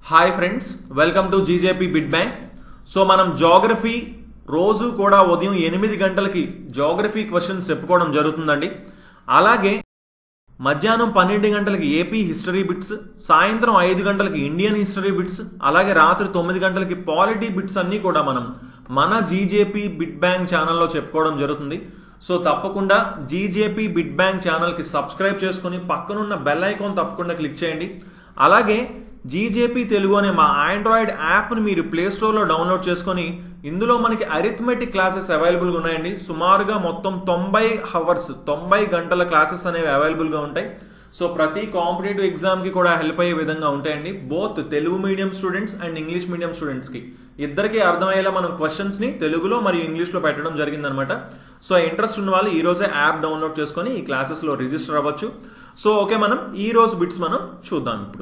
Hi friends welcome to GJP bit bank so మనం geography రోజు కూడా ఉదయం ఎనిమిది గంటలకి జాగ్రఫీ క్వశ్చన్స్ చెప్పుకోవడం జరుగుతుందండి అలాగే మధ్యాహ్నం పన్నెండు గంటలకి ఏపీ హిస్టరీ బిట్స్ సాయంత్రం ఐదు గంటలకి ఇండియన్ హిస్టరీ బిట్స్ అలాగే రాత్రి తొమ్మిది గంటలకి పాలిటీ బిట్స్ అన్నీ కూడా మనం మన జీజేపీ బిడ్ బ్యాంక్ ఛానల్లో చెప్పుకోవడం జరుగుతుంది సో తప్పకుండా జీజేపీ బిడ్ బ్యాంక్ ఛానల్కి సబ్స్క్రైబ్ చేసుకుని పక్కనున్న బెల్ ఐకాన్ తప్పకుండా క్లిక్ చేయండి అలాగే జీజేపీ తెలుగు అనే మా ఆండ్రాయిడ్ యాప్ని మీరు ప్లే స్టోర్లో డౌన్లోడ్ చేసుకొని ఇందులో మనకి అరిథమెటిక్ క్లాసెస్ అవైలబుల్గా ఉన్నాయండి సుమారుగా మొత్తం తొంభై హవర్స్ తొంభై గంటల క్లాసెస్ అనేవి అవైలబుల్గా ఉంటాయి సో ప్రతి కాంపిటేటివ్ ఎగ్జామ్కి కూడా హెల్ప్ అయ్యే విధంగా ఉంటాయండి both Telugu medium students and English medium స్టూడెంట్స్కి ఇద్దరికి అర్థమయ్యేలా మనం క్వశ్చన్స్ని తెలుగులో మరియు ఇంగ్లీష్లో పెట్టడం జరిగిందనమాట సో ఇంట్రెస్ట్ ఉన్న వాళ్ళు ఈ రోజే యాప్ డౌన్లోడ్ చేసుకొని ఈ క్లాసెస్లో రిజిస్టర్ అవ్వచ్చు సో ఓకే మనం ఈ రోజు బిట్స్ మనం చూద్దాం ఇప్పుడు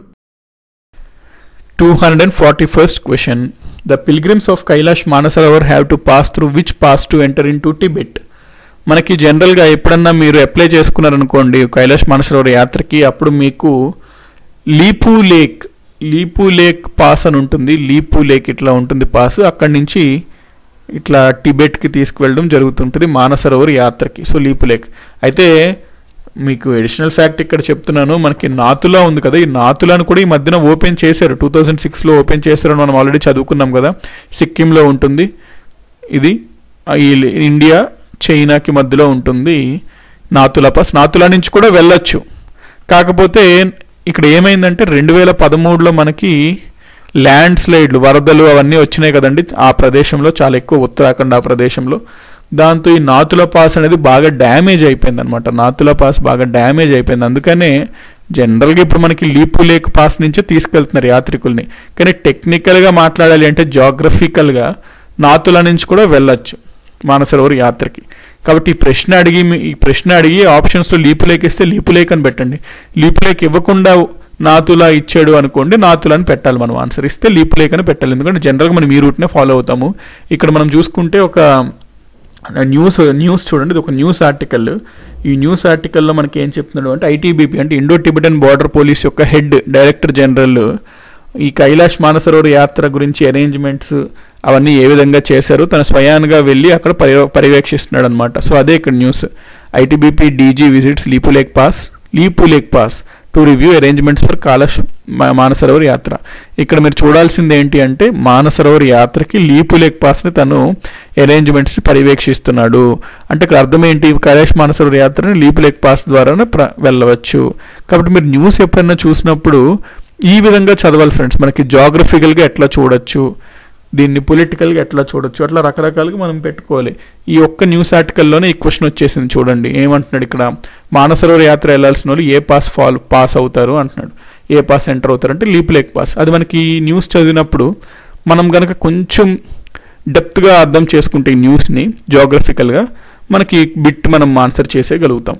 241st question The pilgrims of Kailash Manasarovar have to pass through which pass to enter into Tibet? మనకి జనరల్గా ఎప్పుడన్నా మీరు అప్లై చేసుకున్నారనుకోండి కైలాష్ మానసరోవర్ యాత్రకి అప్పుడు మీకు Lipulekh Lipulekh pass అని ఉంటుంది లీపు లేక్ ఇట్లా ఉంటుంది పాస్ అక్కడి నుంచి ఇట్లా టిబెట్కి తీసుకువెళ్ళడం జరుగుతుంటుంది మానసరోవర్ యాత్రకి సో లీపు లేక్ అయితే మీకు ఎడిషనల్ ఫ్యాక్ట్ ఇక్కడ చెప్తున్నాను మనకి నాతులా ఉంది కదా ఈ నాతులాను కూడా ఈ మధ్యన ఓపెన్ చేశారు టూ థౌజండ్ సిక్స్లో ఓపెన్ చేశారని మనం ఆల్రెడీ చదువుకున్నాం కదా సిక్కింలో ఉంటుంది ఇది ఆ ఈ ఇండియా చైనాకి మధ్యలో ఉంటుంది నాతులా పాస్ నాతులా నుంచి కూడా వెళ్ళొచ్చు కాకపోతే ఇక్కడ ఏమైందంటే రెండు వేల పదమూడులో మనకి ల్యాండ్ స్లైడ్లు వరదలు అవన్నీ వచ్చినాయి కదండి ఆ ప్రదేశంలో చాలా ఎక్కువ ఉత్తరాఖండ్ ఆ ప్రదేశంలో దాంతో ఈ నాతుల పాస్ అనేది బాగా డ్యామేజ్ అయిపోయింది అనమాట నాతుల పాస్ బాగా డ్యామేజ్ అయిపోయింది అందుకనే జనరల్గా ఇప్పుడు మనకి లీపు లేక్ పాస్ నుంచే తీసుకెళ్తున్నారు యాత్రికుల్ని కానీ టెక్నికల్గా మాట్లాడాలి అంటే జాగ్రఫికల్గా నాతుల నుంచి కూడా వెళ్ళొచ్చు మానసరోవర్ యాత్రకి కాబట్టి ఈ ప్రశ్న అడిగి మీ- ఈ ప్రశ్న అడిగి ఆప్షన్స్లో లీపు లేక్ ఇస్తే లీపు లేక్ అని పెట్టండి లీపు లేక్ ఇవ్వకుండా నాతులా ఇచ్చాడు అనుకోండి నాతులా అని పెట్టాలి మనం ఆన్సర్ ఇస్తే లీపు లేక్ అని పెట్టాలి ఎందుకంటే జనరల్గా మనం ఈ రూట్నే ఫాలో అవుతాము ఇక్కడ మనం చూసుకుంటే ఒక న్యూస్ న్యూస్ చూడండి ఇది ఒక న్యూస్ ఆర్టికల్ ఈ న్యూస్ ఆర్టికల్లో మనకి ఏం చెప్తున్నాడు అంటే ఐటీబీపీ అంటే ఇండో టిబెటన్ బార్డర్ పోలీస్ యొక్క హెడ్ డైరెక్టర్ జనరల్ ఈ కైలాష్ మానసరోవర్ యాత్ర గురించి అరేంజ్మెంట్స్ అవన్నీ ఏ విధంగా చేశారు తన స్వయాన్గా వెళ్ళి అక్కడ పర్య పర్యవేక్షిస్తున్నాడు అనమాట సో అదే ఇక్కడ news ITBP DG visits Lipulekh pass Lipulekh pass to review arrangements for Kailash మా- మానసరోవర్ యాత్ర ఇక్కడ మీరు చూడాల్సింది ఏంటి అంటే మానసరోవర్ యాత్రకి లీపు లేక్ పాస్ని తను అరేంజ్మెంట్స్ని పర్యవేక్షిస్తున్నాడు అంటే ఇక్కడ అర్థం ఏంటి కైలాష్ మానసరోవర్ యాత్రని లీపు లేక్ పాస్ ద్వారానే ప్ర వెళ్ళవచ్చు కాబట్టి మీరు న్యూస్ ఎప్పుడైనా చూసినప్పుడు ఈ విధంగా చదవాలి ఫ్రెండ్స్ మనకి జాగ్రఫికల్గా ఎట్లా చూడొచ్చు దీన్ని పొలిటికల్గా ఎట్లా చూడొచ్చు అట్లా రకరకాలుగా మనం పెట్టుకోవాలి ఈ ఒక్క న్యూస్ ఆర్టికల్లోనే ఈ క్వశ్చన్ వచ్చేసింది చూడండి ఏమంటున్నాడు ఇక్కడ మానసరోవర్ యాత్ర వెళ్ళాల్సిన వాళ్ళు ఏ పాస్ ఫాల్ పాస్ అవుతారు అంటున్నాడు ఏ పాస్ ఎంటర్ అవుతారు అంటే లీప్ లేక్ పాస్ అది మనకి ఈ న్యూస్ చదివినప్పుడు మనం కనుక కొంచెం డెప్త్గా అర్థం చేసుకుంటే ఈ న్యూస్ని జాగ్రఫికల్గా మనకి బిట్ మనం ఆన్సర్ చేసేయగలుగుతాం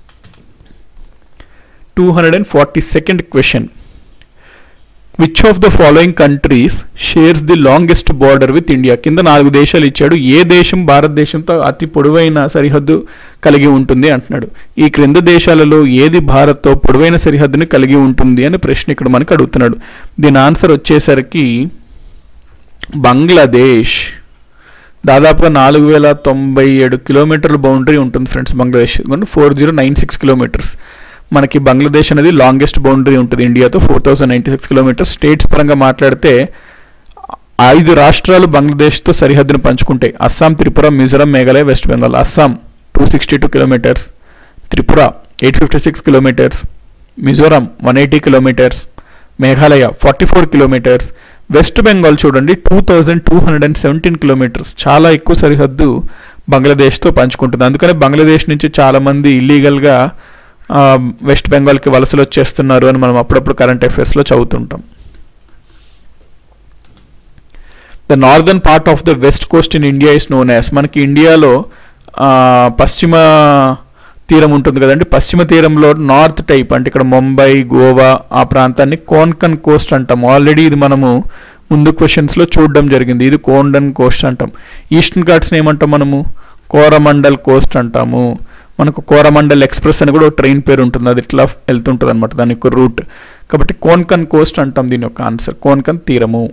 two hundred and forty second question which of the following countries shares the longest border with India కింద నాలుగు దేశాలు ఇచ్చాడు ఏ దేశం భారతదేశంతో అతి పొడవైన సరిహద్దు కలిగి ఉంటుంది అంటున్నాడు ఈ క్రింద దేశాలలో ఏది భారత్తో పొడవైన సరిహద్దుని కలిగి ఉంటుంది అని ప్రశ్న ఇక్కడ మనకు అడుగుతున్నాడు దీని ఆన్సర్ వచ్చేసరికి బంగ్లాదేశ్ దాదాపుగా నాలుగు వేల తొంభై ఏడు కిలోమీటర్ల బౌండరీ ఉంటుంది friends Bangladesh four zero nine six kilometres మనకి బంగ్లాదేశ్ అనేది లాంగెస్ట్ బౌండరీ ఉంటుంది ఇండియాతో four thousand ninety six kilometres states పరంగా మాట్లాడితే ఐదు రాష్ట్రాలు బంగ్లాదేశ్తో సరిహద్దును పంచుకుంటాయి Assam Tripura Mizoram Meghalaya West Bengal Assam two sixty two kilometres Tripura eight fifty six kilometres Mizoram one eighty kilometres Meghalaya forty four kilometres West Bengal చూడండి two thousand two hundred and seventeen kilometres చాలా ఎక్కువ సరిహద్దు బంగ్లాదేశ్తో పంచుకుంటుంది అందుకనే బంగ్లాదేశ్ నుంచి చాలామంది ఇల్లీగల్గా వెస్ట్ బెంగాల్కి వలసలు వచ్చేస్తున్నారు అని మనం అప్పుడప్పుడు కరెంట్ అఫైర్స్లో చదువుతుంటాం the northern part of the west coast in India is known as మనకి ఇండియాలో ఆ, పశ్చిమ తీరం ఉంటుంది కదండి పశ్చిమ తీరంలో నార్త్ టైప్ అంటే ఇక్కడ ముంబై గోవా ఆ ప్రాంతాన్ని కోన్కన్ కోస్ట్ అంటాం ఆల్రెడీ ఇది మనము ముందు క్వశ్చన్స్లో చూడడం జరిగింది ఇది కోండన్ కోస్ట్ అంటాం ఈస్టర్న్ ఘాట్స్ని ఏమంటాం మనము కోరమండల్ కోస్ట్ అంటాము మనకు కోరమండల్ ఎక్స్ప్రెస్ అని కూడా ఒక ట్రైన్ పేరు ఉంటుంది అది ఇట్లా వెళ్తుంటుంది అనమాట దాని యొక్క రూట్ కాబట్టి కోన్కన్ కోస్ట్ అంటాం దీని యొక్క ఆన్సర్ కోన్కన్ తీరము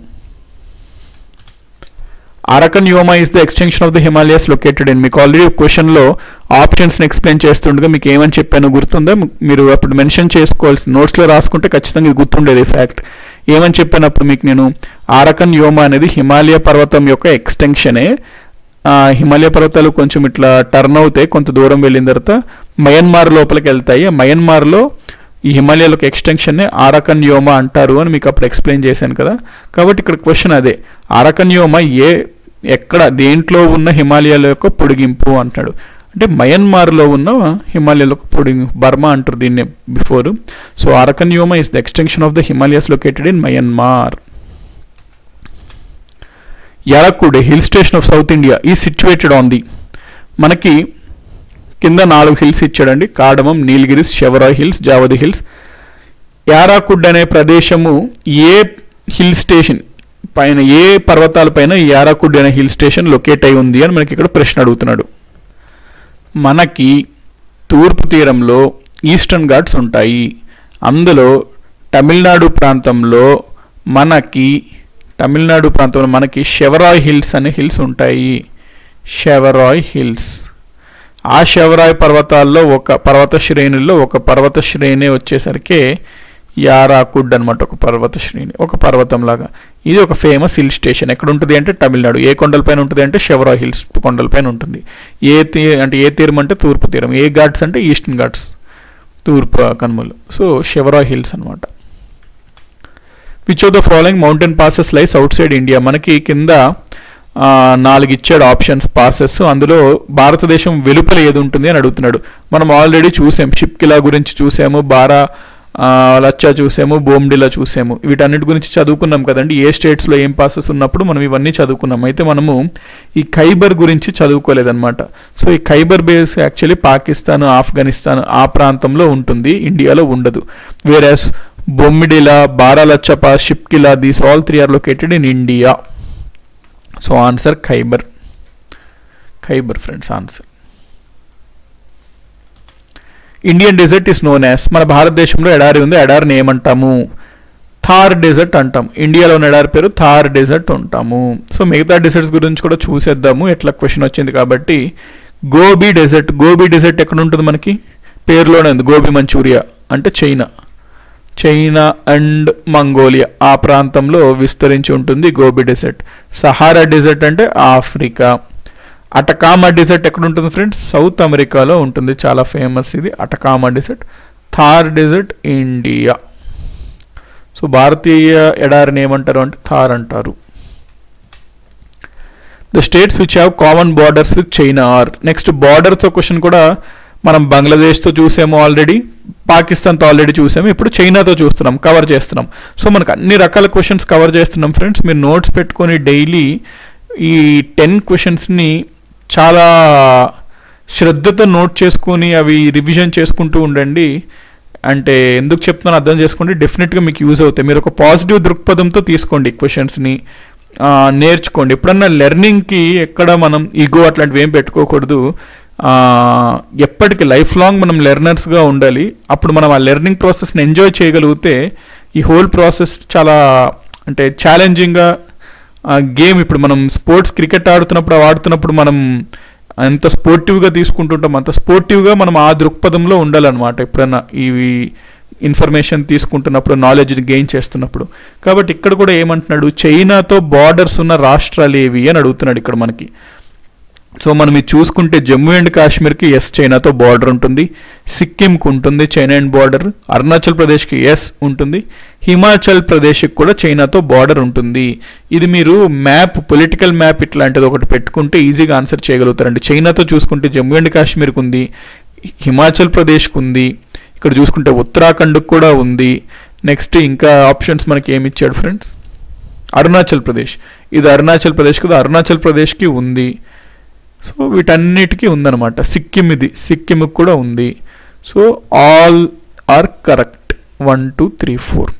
Arakan Yoma is the extension of the Himalayas located in మీకు ఆల్రెడీ క్వశ్చన్లో ఆప్షన్స్ని ఎక్స్ప్లెయిన్ చేస్తుండగా మీకు ఏమని చెప్పానో గుర్తుందా మీరు అప్పుడు మెన్షన్ చేసుకోవాల్సి నోట్స్లో రాసుకుంటే ఖచ్చితంగా ఇది గుర్తుండేది ఫ్యాక్ట్ ఏమని చెప్పినప్పుడు మీకు నేను ఆరకన్ యోమా అనేది హిమాలయ పర్వతం యొక్క ఎక్స్టెన్షనే ఆ, హిమాలయ పర్వతాలు కొంచెం ఇట్లా టర్న్ అవుతాయి కొంత దూరం వెళ్ళిన తర్వాత మయన్మార్ లోపలికి వెళ్తాయి ఆ మయన్మార్లో ఈ హిమాలయాలకు ఎక్స్టెన్షన్నే ఆరకన్ యోమా అంటారు అని మీకు అప్పుడు ఎక్స్ప్లెయిన్ చేశాను కదా కాబట్టి ఇక్కడ క్వశ్చన్ అదే ఆరకన్ యోమా ఏ ఎక్కడ దేంట్లో ఉన్న హిమాలయాల యొక్క పొడిగింపు అంటాడు అంటే మయన్మార్లో ఉన్న హిమాలయాల యొక్క పొడిగింపు బర్మా అంటారు దీన్ని before so Arakan Yoma is the extension of the Himalayas located in Myanmar Yercaud hill station of South India ఈ సిచ్యువేటెడ్ ఆన్ ది మనకి కింద నాలుగు హిల్స్ ఇచ్చాడండి కాడమం నీలగిరిస్ షెవరాయ్ హిల్స్ జావది హిల్స్ యారాకుడ్ అనే ప్రదేశము ఏ హిల్ స్టేషన్ పైన ఏ పర్వతాలపైన ఈ యారాకుడ్ అనే హిల్ స్టేషన్ లొకేట్ అయి ఉంది అని మనకి ఇక్కడ ప్రశ్న అడుగుతున్నాడు మనకి తూర్పు తీరంలో ఈస్టర్న్ ఘాట్స్ ఉంటాయి అందులో తమిళనాడు ప్రాంతంలో మనకి తమిళనాడు ప్రాంతంలో మనకి షెవరాయ్ హిల్స్ అనే హిల్స్ ఉంటాయి షెవరాయ్ హిల్స్ ఆ షెవరాయ్ పర్వతాల్లో ఒక పర్వత శ్రేణుల్లో ఒక పర్వత శ్రేణి వచ్చేసరికి యారాకుడ్ అనమాట ఒక పర్వత శ్రేణి ఒక పర్వతం లాగా ఇది ఒక ఫేమస్ హిల్ స్టేషన్ ఎక్కడ ఉంటుంది అంటే తమిళనాడు ఏ కొండలపైన ఉంటుంది అంటే షెవరాయ్ హిల్స్ కొండలపైన ఉంటుంది ఏ తీ అంటే ఏ తీరం అంటే తూర్పు తీరం ఏ ఘాట్స్ అంటే ఈస్టర్న్ ఘాట్స్ తూర్పు కనుమలు సో షెవరాయ్ హిల్స్ అనమాట which of the following mountain passes lies outside India మనకి కింద ఆ, నాలుగు ఇచ్చాడు ఆప్షన్స్ పాసెస్ అందులో భారతదేశం వెలుపల ఏది ఉంటుంది అని అడుగుతున్నాడు మనం ఆల్రెడీ చూసాం షిప్కిలా గురించి చూసాము బారా ఆ, లచ్చా చూసాము బోమ్డిలా చూసాము వీటన్నిటి గురించి చదువుకున్నాం కదండి ఏ స్టేట్స్లో ఏం పాసెస్ ఉన్నప్పుడు మనం ఇవన్నీ చదువుకున్నాం అయితే మనము ఈ ఖైబర్ గురించి చదువుకోలేదన్నమాట సో ఈ ఖైబర్ బేస్ యాక్చువల్లీ పాకిస్తాన్ ఆఫ్ఘనిస్తాన్ ఆ ప్రాంతంలో ఉంటుంది ఇండియాలో ఉండదు whereas Bomdila Baralacha Shipkila these all three are located in India so answer Khyber Khyber friends answer Indian desert is known as మన భారతదేశంలో ఎడారి ఉంది ఎడారిని ఏమంటాము థార్ డెజర్ట్ అంటాం ఇండియాలో ఉన్న ఎడారి పేరు థార్ డెజర్ట్ ఉంటాము సో మిగతా డెజర్ట్స్ గురించి కూడా చూసేద్దాము ఎట్లా క్వశ్చన్ వచ్చింది కాబట్టి గోబీ డెజర్ట్ గోబీ డెజర్ట్ ఎక్కడ ఉంటుంది మనకి పేరులోనే ఉంది గోబీ మంచూరియా అంటే చైనా చైనా అండ్ మంగోలియా ఆ ప్రాంతంలో విస్తరించి ఉంటుంది గోబీ డెజర్ట్ సహారా డెజర్ట్ అంటే ఆఫ్రికా అటకామా డెజర్ట్ ఎక్కడ ఉంటుంది ఫ్రెండ్స్ సౌత్ అమెరికాలో ఉంటుంది చాలా ఫేమస్ ఇది Atacama desert Thar desert India so భారతీయ ఎడారిని ఏమంటారు అంటే థార్ అంటారు the states which have common borders with China are next బార్డర్తో క్వశ్చన్ కూడా మనం బంగ్లాదేశ్తో చూసాము ఆల్రెడీ పాకిస్తాన్తో ఆల్రెడీ చూసాము ఇప్పుడు చైనాతో చూస్తున్నాం కవర్ చేస్తున్నాం సో మనకు అన్ని రకాల క్వశ్చన్స్ కవర్ చేస్తున్నాం ఫ్రెండ్స్ మీరు నోట్స్ పెట్టుకొని డైలీ ఈ టెన్ క్వశ్చన్స్ని చాలా శ్రద్ధతో నోట్ చేసుకొని అవి రివిజన్ చేసుకుంటూ ఉండండి అంటే ఎందుకు చెప్తున్నాను అర్థం చేసుకోండి డెఫినెట్గా మీకు యూజ్ అవుతాయి మీరు ఒక పాజిటివ్ దృక్పథంతో తీసుకోండి క్వశ్చన్స్ని నేర్చుకోండి ఎప్పుడన్నా లెర్నింగ్కి ఎక్కడ మనం ఈగో అట్లాంటివి ఏం పెట్టుకోకూడదు ఆ, ఎప్పటికీ లైఫ్ లాంగ్ మనం లెర్నర్స్గా ఉండాలి అప్పుడు మనం ఆ లెర్నింగ్ ప్రాసెస్ని ఎంజాయ్ చేయగలిగితే ఈ హోల్ ప్రాసెస్ చాలా అంటే ఛాలెంజింగ్గా గేమ్ ఇప్పుడు మనం స్పోర్ట్స్ క్రికెట్ ఆడుతున్నప్పుడు అవి ఆడుతున్నప్పుడు మనం ఎంత స్పోర్టివ్గా తీసుకుంటుంటాం అంత స్పోర్టివ్గా మనం ఆ దృక్పథంలో ఉండాలన్నమాట ఎప్పుడైనా ఇవి ఇన్ఫర్మేషన్ తీసుకుంటున్నప్పుడు నాలెడ్జ్ గెయిన్ చేస్తున్నప్పుడు కాబట్టి ఇక్కడ కూడా ఏమంటున్నాడు చైనాతో బార్డర్స్ ఉన్న రాష్ట్రాలు ఏవి అని అడుగుతున్నాడు ఇక్కడ మనకి సో మనం ఇది చూసుకుంటే జమ్మూ అండ్ కాశ్మీర్కి ఎస్ చైనాతో బార్డర్ ఉంటుంది సిక్కింకి ఉంటుంది చైనా అండ్ బార్డర్ అరుణాచల్ ప్రదేశ్కి ఎస్ ఉంటుంది హిమాచల్ ప్రదేశ్కి కూడా చైనాతో బార్డర్ ఉంటుంది ఇది మీరు మ్యాప్ పొలిటికల్ మ్యాప్ ఇట్లాంటిది ఒకటి పెట్టుకుంటే ఈజీగా ఆన్సర్ చేయగలుగుతారండి చైనాతో చూసుకుంటే జమ్మూ అండ్ కాశ్మీర్కి ఉంది హిమాచల్ ప్రదేశ్కి ఉంది ఇక్కడ చూసుకుంటే ఉత్తరాఖండ్కి కూడా ఉంది నెక్స్ట్ ఇంకా ఆప్షన్స్ మనకి ఏమి ఇచ్చాడు ఫ్రెండ్స్ అరుణాచల్ ప్రదేశ్ ఇది అరుణాచల్ ప్రదేశ్ కదా అరుణాచల్ ప్రదేశ్కి ఉంది సో వీటన్నిటికీ ఉందన్నమాట సిక్కిం ఇది సిక్కింకి కూడా ఉంది so all are correct one two three four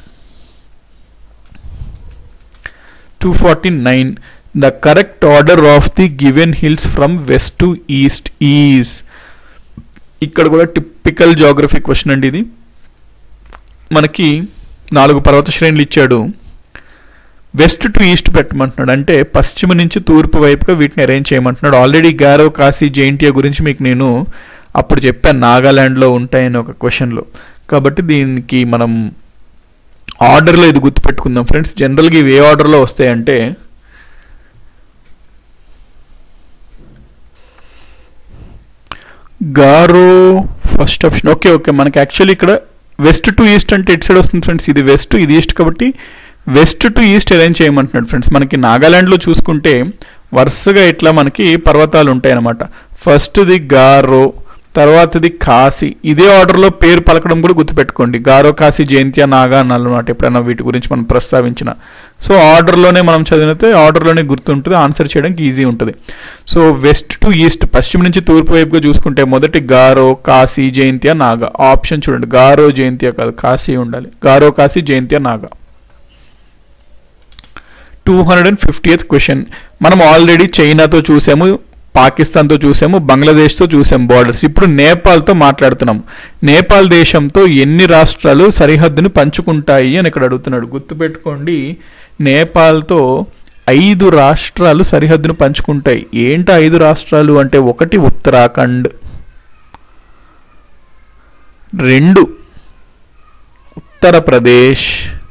two forty nine the correct order of the given hills from west to east is ఇక్కడ కూడా టిపికల్ జాగ్రఫీ క్వశ్చన్ అండి ఇది మనకి నాలుగు పర్వత శ్రేణులు ఇచ్చాడు వెస్ట్ టు ఈస్ట్ పెట్టమంటున్నాడు అంటే పశ్చిమ నుంచి తూర్పు వైపుగా వీటిని అరేంజ్ చేయమంటున్నాడు ఆల్రెడీ గారో కాశీ జైంటియా గురించి మీకు నేను అప్పుడు చెప్పాను నాగాల్యాండ్లో ఉంటాయని ఒక క్వశ్చన్లో కాబట్టి దీనికి మనం ఆర్డర్లో ఇది గుర్తుపెట్టుకుందాం ఫ్రెండ్స్ జనరల్గా ఇవి ఏ ఆర్డర్లో వస్తాయంటే Garo first option okay okay మనకి యాక్చువల్లీ ఇక్కడ వెస్ట్ టు ఈస్ట్ అంటే ఇటు సైడ్ వస్తుంది ఫ్రెండ్స్ ఇది వెస్ట్ ఇది ఈస్ట్ కాబట్టి వెస్ట్ టు ఈస్ట్ అరేంజ్ చేయమంటున్నాడు ఫ్రెండ్స్ మనకి నాగాలాండ్లో చూసుకుంటే వరుసగా ఇట్లా మనకి పర్వతాలు ఉంటాయి అన్నమాట ఫస్ట్ది గారో తర్వాతది కాశీ ఇదే ఆర్డర్లో పేరు పలకడం కూడా గుర్తుపెట్టుకోండి గారో కాశీ జయంత్యా నాగా అన్నమాట ఎప్పుడైనా వీటి గురించి మనం ప్రస్తావించిన సో ఆర్డర్లోనే మనం చదివితే ఆర్డర్లోనే గుర్తుంటుంది ఆన్సర్ చేయడానికి ఈజీ ఉంటుంది సో వెస్ట్ టు ఈస్ట్ పశ్చిమ నుంచి తూర్పు వైపుగా చూసుకుంటే మొదటి గారో కాశీ జయంత్యా నాగా ఆప్షన్ చూడండి గారో జయంత్యా కాదు కాశీ ఉండాలి Garo Khasi Jaintia Naga two hundred and fifty question మనం ఆల్రెడీ చైనాతో చూసాము పాకిస్తాన్తో చూసాము బంగ్లాదేశ్తో చూసాము బార్డర్స్ ఇప్పుడు నేపాల్తో మాట్లాడుతున్నాం నేపాల్ దేశంతో ఎన్ని రాష్ట్రాలు సరిహద్దును పంచుకుంటాయి అని ఇక్కడ అడుగుతున్నాడు గుర్తుపెట్టుకోండి నేపాల్తో ఐదు రాష్ట్రాలు సరిహద్దును పంచుకుంటాయి ఏంటి ఐదు రాష్ట్రాలు అంటే ఒకటి ఉత్తరాఖండ్ రెండు ఉత్తరప్రదేశ్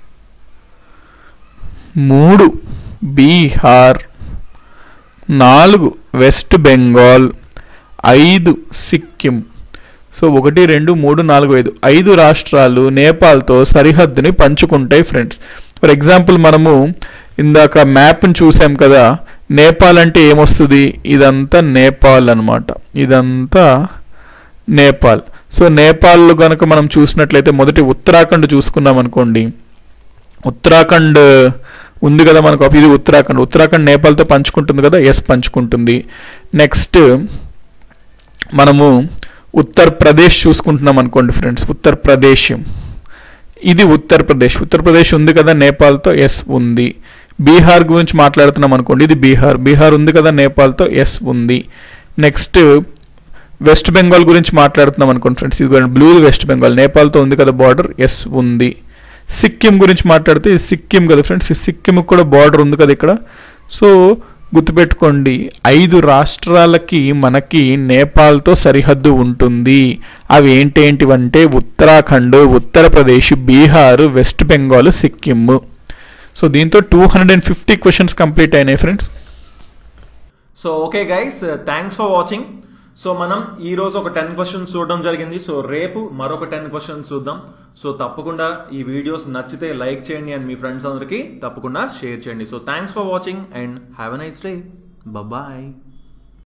మూడు బీహార్ నాలుగు వెస్ట్ బెంగాల్ ఐదు సిక్కిం సో ఒకటి రెండు మూడు నాలుగు ఐదు ఐదు రాష్ట్రాలు నేపాల్తో సరిహద్దుని పంచుకుంటాయి ఫ్రెండ్స్ ఫర్ ఎగ్జాంపుల్ మనము ఇందాక మ్యాప్ని చూసాం కదా నేపాల్ అంటే ఏమొస్తుంది ఇదంతా నేపాల్ అన్నమాట ఇదంతా నేపాల్ సో నేపాల్లో కనుక మనం చూసినట్లయితే మొదటి ఉత్తరాఖండ్ చూసుకున్నాం అనుకోండి ఉత్తరాఖండ్ ఉంది కదా మనకు ఇది ఉత్తరాఖండ్ ఉత్తరాఖండ్ నేపాల్తో పంచుకుంటుంది కదా ఎస్ పంచుకుంటుంది నెక్స్ట్ మనము ఉత్తరప్రదేశ్ చూసుకుంటున్నాం అనుకోండి ఫ్రెండ్స్ ఉత్తరప్రదేశ్ ఇది ఉత్తరప్రదేశ్ ఉత్తరప్రదేశ్ ఉంది కదా నేపాల్తో ఎస్ ఉంది బీహార్ గురించి మాట్లాడుతున్నాం అనుకోండి ఇది బీహార్ బీహార్ ఉంది కదా నేపాల్తో ఎస్ ఉంది నెక్స్ట్ వెస్ట్ బెంగాల్ గురించి మాట్లాడుతున్నాం అనుకోండి ఫ్రెండ్స్ ఇది బ్లూ వెస్ట్ బెంగాల్ నేపాల్తో ఉంది కదా బార్డర్ ఎస్ ఉంది సిక్కిం గురించి మాట్లాడితే ఇది సిక్కిం కదా ఫ్రెండ్స్ ఈ సిక్కిం కూడా బార్డర్ ఉంది కదా ఇక్కడ సో గుర్తుపెట్టుకోండి ఐదు రాష్ట్రాలకి మనకి నేపాల్తో సరిహద్దు ఉంటుంది అవి ఏంటేంటివంటే ఉత్తరాఖండ్ ఉత్తరప్రదేశ్ బీహార్ వెస్ట్ బెంగాల్ సిక్కిం సో దీంతో two hundred and fifty questions complete అయినాయి friends so okay guys thanks for watching so మనం ఈ రోజు ఒక టెన్ క్వశ్చన్స్ చూడడం జరిగింది సో రేపు మరొక టెన్ క్వశ్చన్స్ చూద్దాం సో తప్పకుండా ఈ వీడియోస్ నచ్చితే లైక్ చేయండి అండ్ మీ ఫ్రెండ్స్ అందరికీ తప్పకుండా షేర్ చేయండి so thanks for watching and have a nice day bye